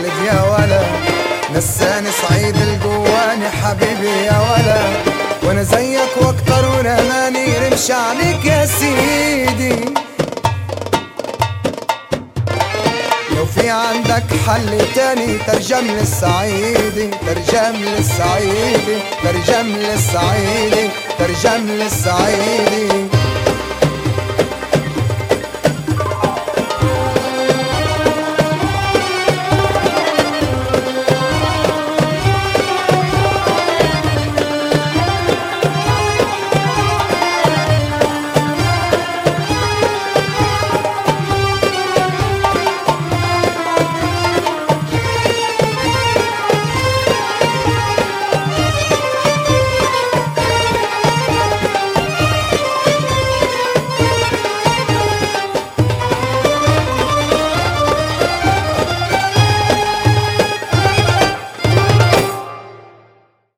خالد يا ولا نساني صعيد القواني حبيبي يا ولا وانا زيك واكتر وانا ماني رمش عليك يا سيدي لو في عندك حل تاني ترجم للصعيدي ترجم للصعيدي ترجم للصعيدي ترجم للصعيدي